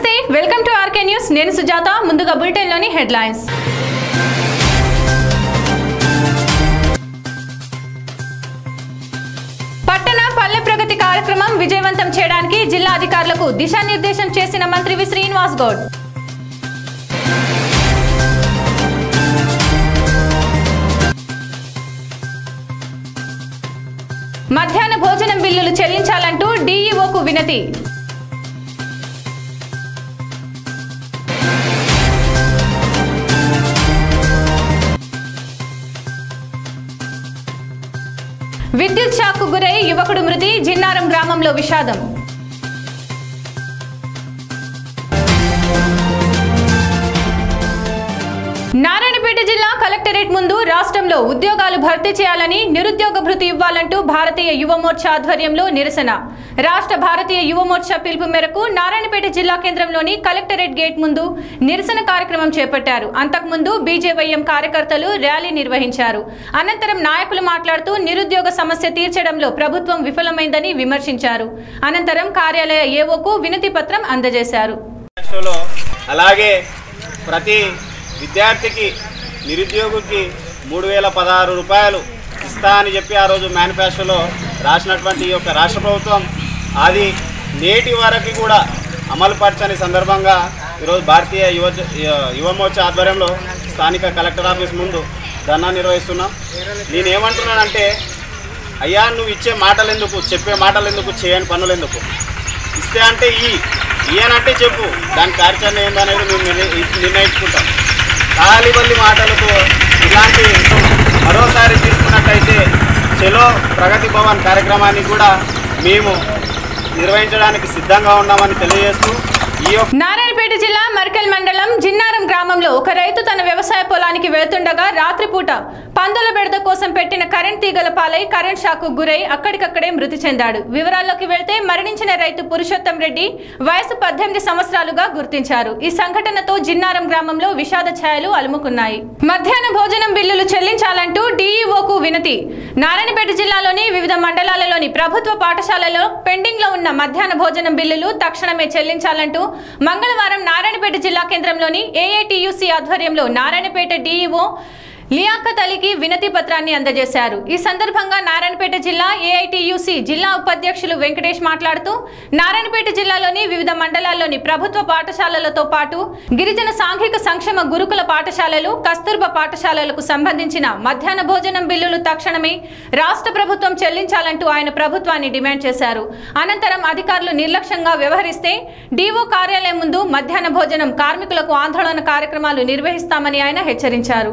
నమస్తే welcome to RK news నేను సుజాత ముందుగా బులెటిన్లోని హెడ్లైన్స్ పట్టణ పల్లె ప్రగతి కార్యక్రమం విజయవంతం చేయడానికి జిల్లా అధికారులకు దిశానిర్దేశం చేసిన మంత్రి వి శ్రీనివాస్ గౌడ్ మధ్యాహ్న భోజనం బిల్లులు చెల్లించాలంటూ డీఈఓకు వినతి విద్యుత్ షాక్ గురై యువకుడు మృతి జిన్నారం గ్రామంలో విషాదం నారాయణపేట జిల్లా కలెక్టరేట్ ముందు రాష్ట్రంలో ఉద్యోగాలు భర్తీ చేయాలని నిరుద్యోగ భృతి ఇవ్వాలంటూ భారతీయ యువ మోర్చా ఆధ్వర్యంలో నిరసన రాష్ట్ర భారతీయ యువ మోర్చా పిలుపు మేరకు నారాయణపేట జిల్లా కేంద్రంలోని కలెక్టరేట్ గేట్ ముందు నిరసన కార్యక్రమం చేపట్టారు అంతకుముందు బీజేవైఎం కార్యకర్తలు ర్యాలీ నిర్వహించారు అనంతరం నాయకులు మాట్లాడుతూ నిరుద్యోగ సమస్య తీర్చడంలో ప్రభుత్వం విఫలమైందని విమర్శించారు అనంతరం కార్యాలయ ఏవోకు వినతి పత్రం అందజేశారు మేనిఫెస్టోలో అలాగే ప్రతి విద్యార్థికి నిరుద్యోగికి మూడు వేల పదహారు రూపాయలు ఇస్తా అని చెప్పి ఆ రోజు మేనిఫెస్టోలో రాసినటువంటి ఈ యొక్క రాష్ట్ర ప్రభుత్వం అది నేటి వరకు కూడా అమలుపరచని సందర్భంగా ఈరోజు భారతీయ యువ యువ మోర్చా ఆధ్వర్యంలో స్థానిక కలెక్టర్ ఆఫీస్ ముందు ధర్నా నిర్వహిస్తున్నాం నేనేమంటున్నానంటే అయ్యా నువ్వు ఇచ్చే మాటలు ఎందుకు చెప్పే మాటలు ఎందుకు చేయని పనులు ఎందుకు ఇస్తే అంటే ఈ ఇయ్యనంటే చెప్పు దాని కార్యాచరణ ఏందనేది మేము నిర్ణ- నిర్ణయించుకుంటాం కాలిబల్లి మాటలతో ఇలాంటి మరోసారి తీసుకున్నట్టయితే చెలో ప్రగతి భవన్ కార్యక్రమాన్ని కూడా మేము నిర్వహించడానికి సిద్ధంగా ఉన్నామని తెలియజేస్తూ ఈ యొక్క నారాయణపేట జిల్లా మర్కల్ మండలం జిన్నారం గ్రామంలో ఒక రైతు తన వ్యవసాయ పొలానికి వెళుతుండగా రాత్రిపూట పందుల బెడద కోసం పెట్టిన కరెంట్ తీగల పాలై కరెంట్ షాకు గురై అక్కడికక్కడే మృతి చెందాడు వివరాల్లోకి వెళ్తే మరణించిన రైతు పురుషోత్తం రెడ్డి వయసు పద్దెనిమిది సంవత్సరాలుగా గుర్తించారు ఈ సంఘటనతో జిన్నారం గ్రామంలో విషాద ఛాయలు అలుముకున్నాయి మధ్యాహ్న భోజనం బిల్లులు చెల్లించాలంటూ డీఈఓకు వినతి నారాయణపేట జిల్లాలోని వివిధ మండలాలలోని ప్రభుత్వ పాఠశాలలో పెండింగ్ లో ఉన్న మధ్యాహ్న భోజనం బిల్లులు తక్షణమే చెల్లించాలంటూ మంగళవారం నారాయణపేట జిల్లా కేంద్రంలోని ఏఐటియుసి ఆధ్వర్యంలో నారాయణపేట డీఈఓ లియాఖత్ అలీకి వినతి పత్రాన్ని అందజేశారు ఈ సందర్భంగా నారాయణపేట జిల్లా ఏఐటియుసి జిల్లా ఉపాధ్యక్షులు వెంకటేష్ మాట్లాడుతూ నారాయణపేట జిల్లాలోని వివిధ మండలాల్లోని ప్రభుత్వ పాఠశాలలతో పాటు గిరిజన సాంఘిక సంక్షేమ గురుకుల పాఠశాలలు కస్తూర్బా పాఠశాలలకు సంబంధించిన మధ్యాహ్న భోజనం బిల్లులు తక్షణమే రాష్ట్ర ప్రభుత్వం చెల్లించాలంటూ ఆయన ప్రభుత్వాన్ని డిమాండ్ చేశారు అనంతరం అధికారులు నిర్లక్ష్యంగా వ్యవహరిస్తే డీఓ కార్యాలయం ముందు మధ్యాహ్న భోజనం కార్మికులకు ఆందోళన కార్యక్రమాలు నిర్వహిస్తామని ఆయన హెచ్చరించారు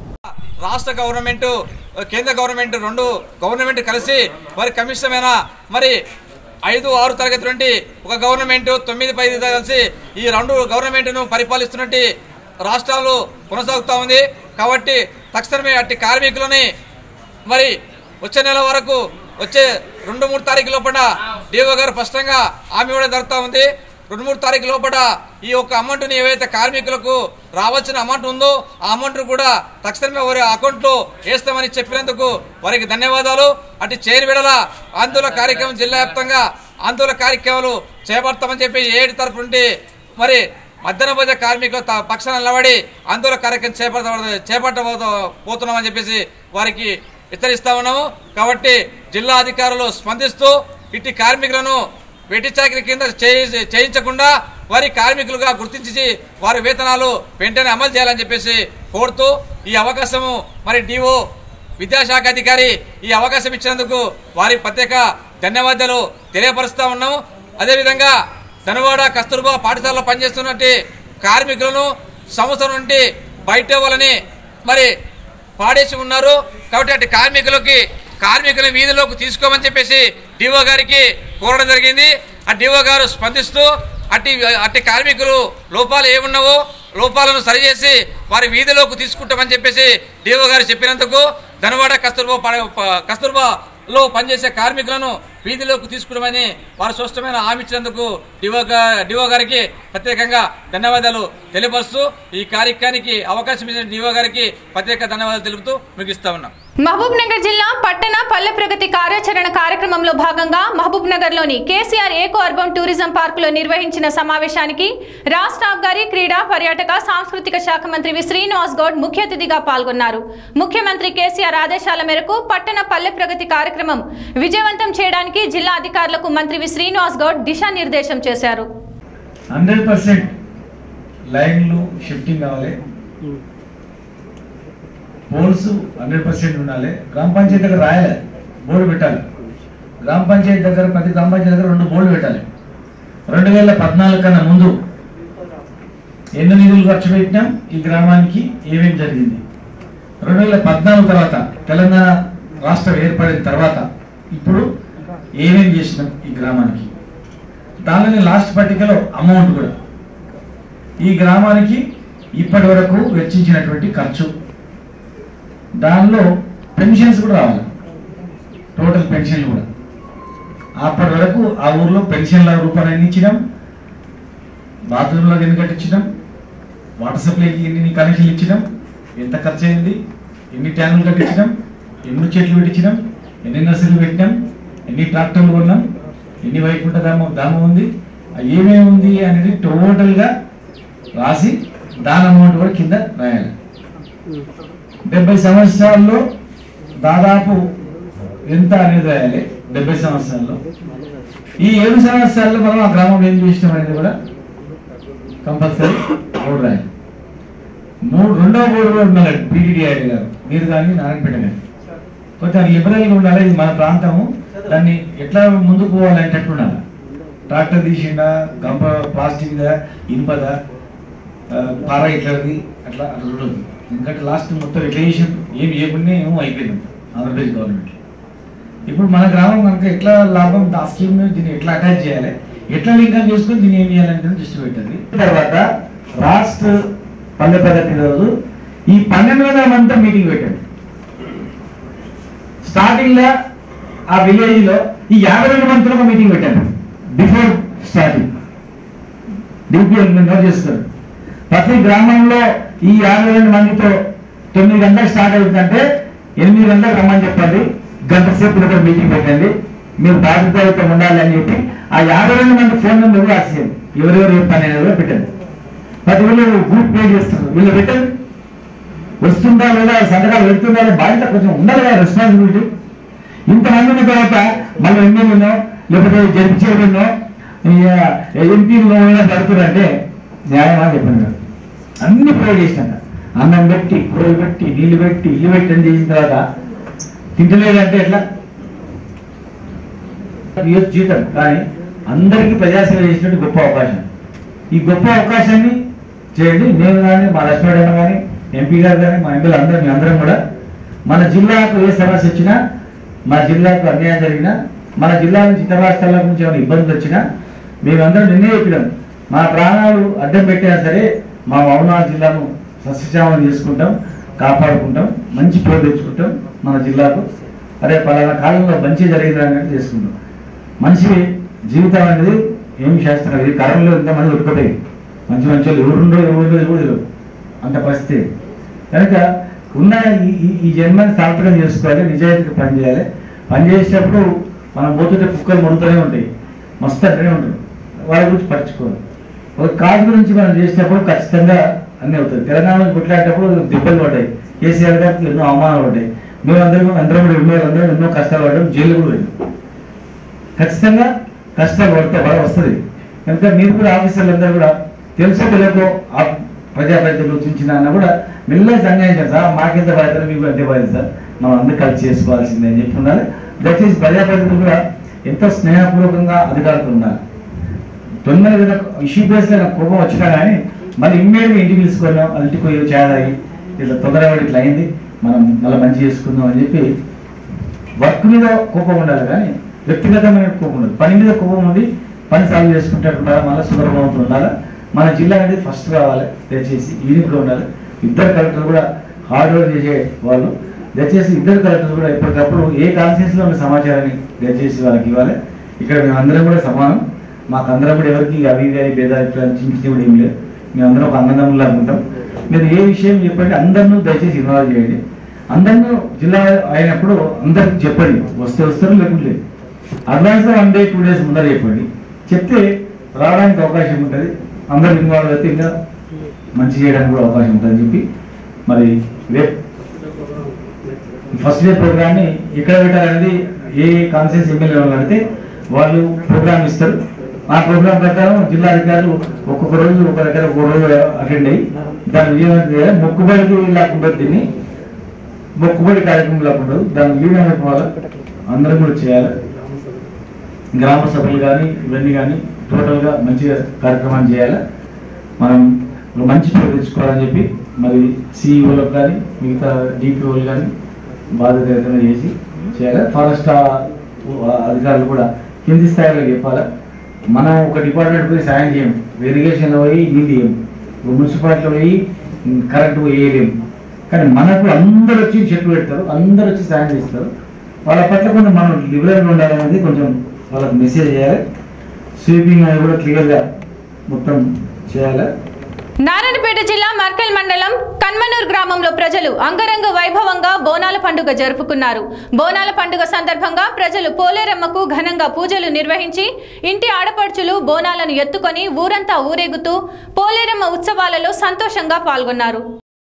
రాష్ట్ర గవర్నమెంట్ కేంద్ర గవర్నమెంట్ రెండు గవర్నమెంట్ కలిసి మరి కమిషమైన మరి ఐదు ఆరు తరగతి నుండి ఒక గవర్నమెంట్ తొమ్మిది పది కలిసి ఈ రెండు గవర్నమెంట్ను పరిపాలిస్తున్నట్టు రాష్ట్రాలు కొనసాగుతూ ఉంది కాబట్టి తక్షణమే అట్టి కార్మికులని మరి వచ్చే నెల వరకు వచ్చే రెండు మూడు తారీఖు లోపల డిఓ గారు స్పష్టంగా హామీ ఇవ్వడం జరుగుతూ ఉంది రెండు మూడు తారీఖు లోపల ఈ యొక్క అమౌంట్ని ఏవైతే కార్మికులకు రావాల్సిన అమౌంట్ ఉందో ఆ అమౌంట్ కూడా తక్షణమే వారి అకౌంట్లో వేస్తామని చెప్పినందుకు వారికి ధన్యవాదాలు అటు చేరి విడల ఆందోళన కార్యక్రమం జిల్లా వ్యాప్తంగా ఆందోళన కార్యక్రమాలు చేపడతామని చెప్పి ఏడు తరపు నుండి మరి మధ్యాహ్న భోజన కార్మికుల త- పక్షాన నిలబడి ఆందోళన కార్యక్రమం చేపట్ట చేపట్టబోతున్నామని చెప్పేసి వారికి హెచ్చరిస్తా ఉన్నాము కాబట్టి జిల్లా అధికారులు స్పందిస్తూ ఇట్టి కార్మికులను వెట్టి చాకరీ కింద చేయి- చేయించకుండా వారి కార్మికులుగా గుర్తించి వారి వేతనాలు వెంటనే అమలు చేయాలని చెప్పేసి కోరుతూ ఈ అవకాశము మరి డిఓ విద్యాశాఖ అధికారి ఈ అవకాశం ఇచ్చినందుకు వారి ప్రత్యేక ధన్యవాదాలు తెలియపరుస్తా ఉన్నాము అదేవిధంగా ధనవాడ కస్తూర్బా పాఠశాలలో పనిచేస్తున్నట్టు కార్మికులను సంవత్సరం నుండి బయట వాళ్ళని మరి పాడేసి ఉన్నారు కాబట్టి అటు కార్మికులకి కార్మికుల వీధిలోకి తీసుకోమని చెప్పేసి డిఓ గారికి కోరడం జరిగింది ఆ డిఓ గారు స్పందిస్తూ అట్టి అట్టి కార్మికులు లోపాలు ఏమున్నావో లోపాలను సరిచేసి వారి వీధిలోకి తీసుకుంటామని చెప్పేసి డిఓ గారు చెప్పినందుకు ధనవాడ కస్తూర్బా ప- ప- కస్తూర్బాలో పనిచేసే కార్మికులను వీధిలోకి తీసుకురామని వారు స్పష్టమైన హామీ ఇచ్చినందుకు డివో గా- డివో గారికి ప్రత్యేకంగా ధన్యవాదాలు తెలియపరుస్తూ ఈ కార్యక్రమానికి అవకాశం ఇచ్చిన డివో గారికి ప్రత్యేక ధన్యవాదాలు తెలుపుతూ ముగిస్తా ఉన్నాం మహబూబ్ నగర్ జిల్లా పట్టణ పల్లె ప్రగతి కార్యాచరణ కార్యక్రమంలో భాగంగా మహబూబ్ నగర్ లోని కేసీఆర్ ఏకో అర్బన్ టూరిజం పార్కులో నిర్వహించిన సమావేశానికి రాష్ట్ర అబ్గారీ క్రీడా పర్యాటక సాంస్కృతిక శాఖ మంత్రి వి శ్రీనివాస్ గౌడ్ ముఖ్య అతిథిగా పాల్గొన్నారు ముఖ్యమంత్రి కేసీఆర్ ఆదేశాల మేరకు పట్టణ పల్లె ప్రగతి కార్యక్రమం విజయవంతం చేయడానికి జిల్లా అధికారులకు మంత్రి వి శ్రీనివాస్ గౌడ్ దిశానిర్దేశం చేశారు హండ్రెడ్ పర్సెంట్ లైన్లు షిఫ్టింగ్ కావాలి పోల్స్ హండ్రెడ్ పర్సెంట్ ఉండాలి గ్రామ పంచాయతీ దగ్గర రాయాలి బోర్డు పెట్టాలి గ్రామ పంచాయతీ దగ్గర ప్రతి గ్రామ పంచాయతీ దగ్గర రెండు బోర్డు పెట్టాలి రెండు వేల పద్నాలుగు కన్నా ముందు ఎన్ని నిధులు ఖర్చు పెట్టినాం ఈ గ్రామానికి ఏమేమి జరిగింది రెండు వేల పద్నాలుగు తర్వాత తెలంగాణ రాష్ట్రం ఏర్పడిన తర్వాత ఇప్పుడు ఏమేమి చేసినాం ఈ గ్రామానికి దానిలోని లాస్ట్ పట్టికలో అమౌంట్ కూడా ఈ గ్రామానికి ఇప్పటి వరకు వెచ్చించినటువంటి ఖర్చు దానిలో పెన్షన్స్ కూడా రావాలి టోటల్ పెన్షన్లు కూడా అప్పటి వరకు ఆ ఊర్లో పెన్షన్ల రూపాయలు ఎన్ని ఇచ్చినాం బాత్రూంలో ఎన్ని కట్టించినాం వాటర్ సప్లైకి ఎన్ని కనెక్షన్లు ఇచ్చినాం ఎంత ఖర్చు అయింది ఎన్ని ట్యాంకులు కట్టించినాం ఎన్ని చెట్లు పెట్టించినాం ఎన్ని నర్సరీలు పెట్టినాం ఎన్ని ట్రాక్టర్లు కొన్నాం ఎన్ని వైకుంఠ ధామం ధామం ఉంది ఆ ఏమేమి ఉంది అనేది టోటల్గా రాసి దాని అమౌంట్ కూడా కింద రాయాలి డెబ్బై సంవత్సరాల్లో దాదాపు ఎంత అనేది రాయాలి డెబ్బై సంవత్సరాల్లో ఈ ఏడు సంవత్సరాల్లో మనం ఆ గ్రామంలో ఏం చేసినాం అనేది కూడా కంపల్సరీ బోర్డు రాయాలి మూడు రెండవ బోర్డు కూడా ఉండాలి పీటీడీఐడి గారు మీరు కానీ నారాయణపేట గారు కొంచెం లిబరల్గా ఉండాలి ఇది మన ప్రాంతము దాన్ని ఎట్లా ముందుకు పోవాలంటట్టు ఉండాలి ట్రాక్టర్ తీసిండా గంప ప్లాస్టిక్దా ఇనుపదా ఆ, పార ఇట్లది అట్లా అట్లా ఉండదు ఎందుకంటే లాస్ట్ మొత్తం ఎట్లా చేసాం ఏం చేయకుండా ఏమో అయిపోయింది ఆంధ్రప్రదేశ్ గవర్నమెంట్ ఇప్పుడు మన గ్రామం కనుక ఎట్లా లాభం ఆ స్కీమ్ దీన్ని ఎట్లా అటాచ్ చేయాలి ఎట్లా లింకం చేసుకొని దీన్ని ఏం చేయాలంటే దృష్టి పెట్టింది తర్వాత రాష్ట్ర పల్లె ప్రగతి రోజు ఈ పన్నెండు వందల మందితో మీటింగ్ పెట్టండి స్టార్టింగ్ లో ఆ విలేజ్ లో ఈ యాభై రెండు మందితో ఒక మీటింగ్ పెట్టాను బిఫోర్ స్టార్టింగ్ డిపిఎల్ మీరు నోట్ చేసుకోండి ప్రతి గ్రామంలో ఈ యాభై రెండు మందితో తొమ్మిది గంటలకు స్టార్ట్ అవుతుందంటే ఎనిమిది గంటలకు రమ్మని చెప్పండి గంట సేపు ఇక్కడ మీటింగ్ పెట్టండి మీరు బాధ్యతతో ఉండాలి అని చెప్పి ఆ యాభై రెండు మంది ఫోన్ నెంబర్ రాసేయండి ఎవరెవరు ఏ పని అనేది కూడా పెట్టండి ప్రతి వీళ్ళు గ్రూప్ పే చేస్తున్నారు వీళ్ళు పెట్టండి వస్తుందా లేదా సంతకాలు వెళ్తుందా అనే బాధ్యత కొంచెం ఉండాలి కదా రెస్పాన్సిబిలిటీ ఇంతమంది ఉన్న తర్వాత మళ్ళీ ఎమ్మెల్యేనో లేకపోతే జడ్పీ చైర్మన్నో ఎంపీలో పడుతున్నారంటే న్యాయమా చెప్పండి మీరు. అన్ని ప్రొవైడ్ చేసినాక అన్నం పెట్టి కూరలు పెట్టి నీళ్లు పెట్టి ఇల్లు పెట్టి అని చేసిన తర్వాత తింటలేదంటే ఎట్లా ఇయ్యొచ్చు జీతం కానీ అందరికీ ప్రజాసేవ చేసినట్టు గొప్ప అవకాశం ఈ గొప్ప అవకాశాన్ని చేయండి నేను కానీ మా లక్ష్మణ కానీ ఎంపీ గారు కానీ మా ఎంపీలు అందరూ మీ అందరం కూడా మన జిల్లాకు ఏ సమస్య వచ్చినా మన జిల్లాకు అన్యాయం జరిగినా మన జిల్లా నుంచి ఇతర రాష్ట్రాల నుంచి ఏమైనా ఇబ్బందులు వచ్చినా మేమందరం నిన్నే చెప్పినాం మా ప్రాణాలు అడ్డం పెట్టినా సరే మా మౌనార్ జిల్లాను సస్యశ్యామం చేసుకుంటాం కాపాడుకుంటాం మంచి పేరు తెచ్చుకుంటాం మన జిల్లాకు అరే పలానా కాలంలో మంచి జరిగింది అన్నట్టు చేసుకుంటాం మనిషి జీవితం అనేది ఏం శాస్త్రం ఇది కరంలో ఎంతమంది ఉట్టుకుంటాయి మంచి మంచి వాళ్ళు ఎవరుండో ఎవరు కూడా తెలియదు అంత పరిస్థితి కనుక ఉన్న ఈ- ఈ- ఈ జన్మని సార్థకం చేసుకోవాలి నిజాయితీగా పనిచేయాలి పని చేసేటప్పుడు మనం పోతుంటే కుక్కలు ముడుతూనే ఉంటాయి మస్తు అంటూనే ఉంటాయి వాళ్ళ గురించి పరచుకోవాలి ఒక కాజ్ గురించి మనం చేసేటప్పుడు ఖచ్చితంగా అన్నీ అవుతాయి తెలంగాణ కొట్లాడేటప్పుడు దెబ్బలు పడ్డాయి కేసీఆర్ గారికి ఎన్నో అవమానాలు పడ్డాయి మేము అందరం అందరం కూడా ఎన్నో అందరం ఎన్నో కష్టాలు పడ్డాం జైలు కూడా వెళ్ళాం ఖచ్చితంగా కష్టాలు పడితే బాగా వస్తుంది కనుక మీరు కూడా ఆఫీసర్లు అందరూ కూడా తెలుసో తెలియకో ఆ ప్రజాప్రతినిధులు చిన్న అన్న కూడా మెల్లగా సంఘాయించారు సార్ మాకెంత బాధ్యత మీకు అంతే బాధ్యత సార్ మనం అందరూ కలిసి చేసుకోవాల్సిందే అని చెప్పి ఉండాలి దయచేసి ప్రజాప్రతినిధులు కూడా ఎంతో స్నేహపూర్వకంగా అధికారులు ఉండాలి తొందరగా ఇష్యూ బేస్ నాకు కోపం వచ్చినా కానీ మళ్ళీ ఇమ్మీడియట్గా ఇంటికి తీసుకున్నాం ఇంటికి పోయి చేయాలి ఇట్లా తొందరగా ఇట్లా అయింది మనం మళ్ళీ మంచి చేసుకుందాం అని చెప్పి వర్క్ మీద కోపం ఉండాలి కానీ వ్యక్తిగతమైన కోపం ఉండదు పని మీద కోపం ఉండి పని సాల్వ్ చేసుకుంటే ఉండాలి మళ్ళీ సుందరభావంతో ఉండాలి మన జిల్లా అనేది ఫస్ట్ కావాలి దయచేసి యూనిట్గా ఉండాలి ఇద్దరు కలెక్టర్లు కూడా హార్డ్ వర్క్ చేసే వాళ్ళు దయచేసి ఇద్దరు కలెక్టర్లు కూడా ఎప్పటికప్పుడు ఏ కాన్ఫరెన్స్లో ఉన్న సమాచారాన్ని దయచేసి వాళ్ళకి ఇవ్వాలి ఇక్కడ మేమందరం కూడా సమానం మాకు అందరం కూడా ఎవరికి అవి ఇవి అని భేదాభిప్రాయం చించి కూడా ఏం లేదు మేమందరం ఒక అన్నదమ్ములు అనుకుంటాం మీరు ఏ విషయం చెప్పండి అందరినూ దయచేసి ఇన్వాల్వ్ చేయండి అందరినూ జిల్లా అయినప్పుడు అందరికి చెప్పండి వస్తే వస్తారు లేకుంటే లేదు advance one day two days ముందర చెప్పండి చెప్తే రావడానికి అవకాశం ఉంటుంది అందరు ఇన్వాల్వ్ అయితే ఇంకా మంచి చేయడానికి కూడా అవకాశం ఉంటుందని చెప్పి మరి రేపు ఫస్ట్ డే ప్రోగ్రామ్ని ఎక్కడ పెట్టాలనేది ఏ కాన్సెన్స్ ఎమ్మెల్యే వాళ్ళు అడిగితే వాళ్ళు ప్రోగ్రామ్ ఇస్తారు ఆ ప్రోగ్రామ్ ప్రకారం జిల్లా అధికారులు ఒక్కొక్క రోజు ఒక దగ్గర ఒక రోజు అటెండ్ అయ్యి దాని విజయవంతం చేయాలి మొక్కుబడికి లేకుండా దీన్ని మొక్కుబడి కార్యక్రమం లేకుండా దాన్ని విజయవంతం వల్ల అందరం కూడా చేయాలి గ్రామ సభలు కానీ ఇవన్నీ కానీ టోటల్గా మంచిగా కార్యక్రమాన్ని చేయాలి మనం ఒక మంచి పేరు తెచ్చుకోవాలని చెప్పి మరి సిఇఓలకు కానీ మిగతా డిపిఓలు కానీ బాధ్యత చేసి చేయాలి ఫారెస్ట్ అధికారులు కూడా కింది స్థాయిలో చెప్పాలి మనం ఒక డిపార్ట్మెంట్ పోయి సాయం చేయం ఇరిగేషన్లో పోయి నీళ్ళు ఇయ్యం మున్సిపాలిటీలో పోయి కరెంట్ వేయలేము కానీ మనకు అందరూ వచ్చి చెట్లు పెడతారు అందరూ వచ్చి సాయం చేస్తారు వాళ్ళ పట్ల కొంచెం మనం లిబరల్గా ఉండాలనేది కొంచెం వాళ్ళకి మెసేజ్ చేయాలి స్వీపింగ్ అది కూడా క్లియర్గా మొత్తం చేయాలి నారాయణపేట జిల్లా మర్కల్ మండలం కన్మనూర్ గ్రామంలో ప్రజలు అంగరంగ వైభవంగా బోనాల పండుగ జరుపుకున్నారు బోనాల పండుగ సందర్భంగా ప్రజలు పోలేరమ్మకు ఘనంగా పూజలు నిర్వహించి ఇంటి ఆడపడుచులు బోనాలను ఎత్తుకొని ఊరంతా ఊరేగుతూ పోలేరమ్మ ఉత్సవాలలో సంతోషంగా పాల్గొన్నారు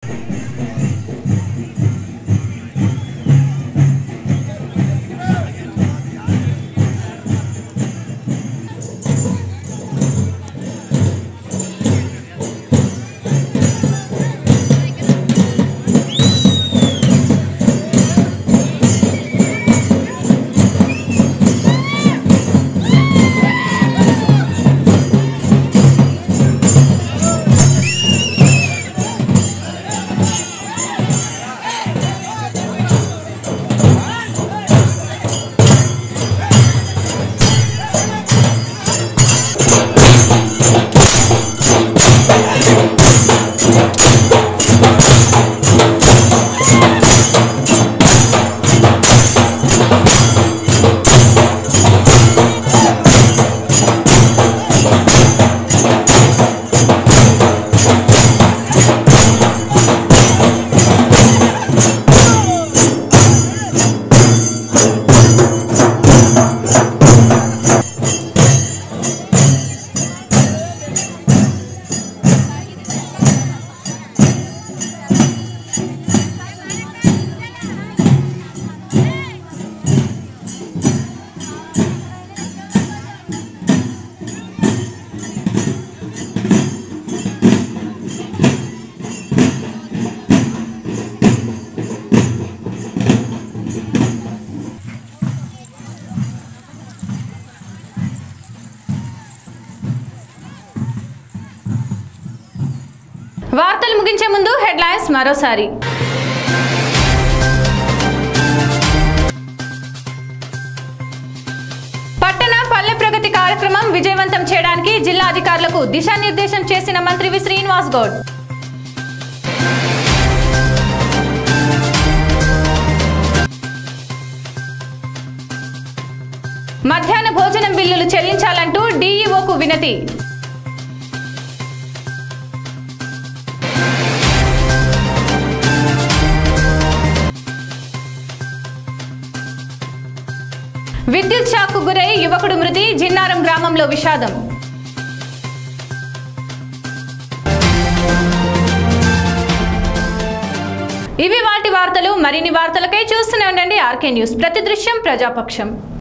వార్తలు ముగించే ముందు హెడ్లైన్స్ మరోసారి పట్టణ పల్లె ప్రగతి కార్యక్రమం విజయవంతం చేయడానికి జిల్లా అధికారులకు దిశానిర్దేశం చేసిన మంత్రి వి శ్రీనివాస్ గౌడ్ మధ్యాహ్న భోజనం బిల్లులు చెల్లించాలంటూ డీఈఓకు వినతి విద్యుత్ షాక్ గురై యువకుడు మృతి జిన్నారం గ్రామంలో విషాదం ఇవి వాటి వార్తలు మరిన్ని వార్తలకై చూస్తూనే ఉండండి ఆర్కే న్యూస్ ప్రతి దృశ్యం ప్రజాపక్షం